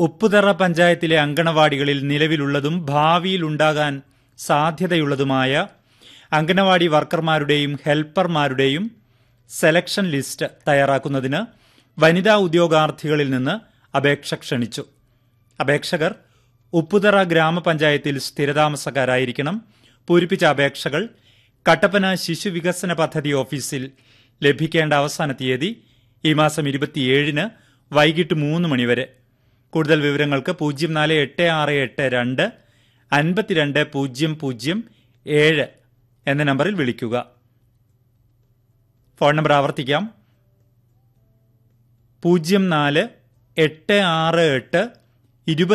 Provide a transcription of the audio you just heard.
ഉപ്പുതറ പഞ്ചായത്തിലെ അങ്കണവാടികളിൽ നിലവിലുള്ളതും ഭാവിയിൽ ഉണ്ടാകാൻ സാധ്യതയുള്ളതുമായ അങ്കണവാടി വർക്കർമാരുടെയും ഹെൽപ്പർമാരുടെയും സെലക്ഷൻ ലിസ്റ്റ് തയ്യാറാക്കുന്നതിന് വനിതാ ഉദ്യോഗാർത്ഥികളിൽ നിന്ന് അപേക്ഷ ക്ഷണിച്ചു അപേക്ഷകർ ഉപ്പുതറ ഗ്രാമപഞ്ചായത്തിൽ സ്ഥിരതാമസക്കാരായിരിക്കണം പൂരിപ്പിച്ച അപേക്ഷകൾ കട്ടപ്പന ശിശു വികസന പദ്ധതി ഓഫീസിൽ ലഭിക്കേണ്ട അവസാന തീയതി ഈ മാസം ഇരുപത്തിയേഴിന് വൈകിട്ട് മൂന്ന് മണിവരെ കൂടുതൽ വിവരങ്ങൾക്ക് പൂജ്യം നാല് എട്ട് ആറ് എട്ട് രണ്ട് അൻപത്തിരണ്ട് പൂജ്യം പൂജ്യം ഏഴ് എന്ന നമ്പറിൽ വിളിക്കുക ഫോൺ നമ്പർ ആവർത്തിക്കാം പൂജ്യം നാല് എട്ട് ആറ് എട്ട് ഇരുപത്തി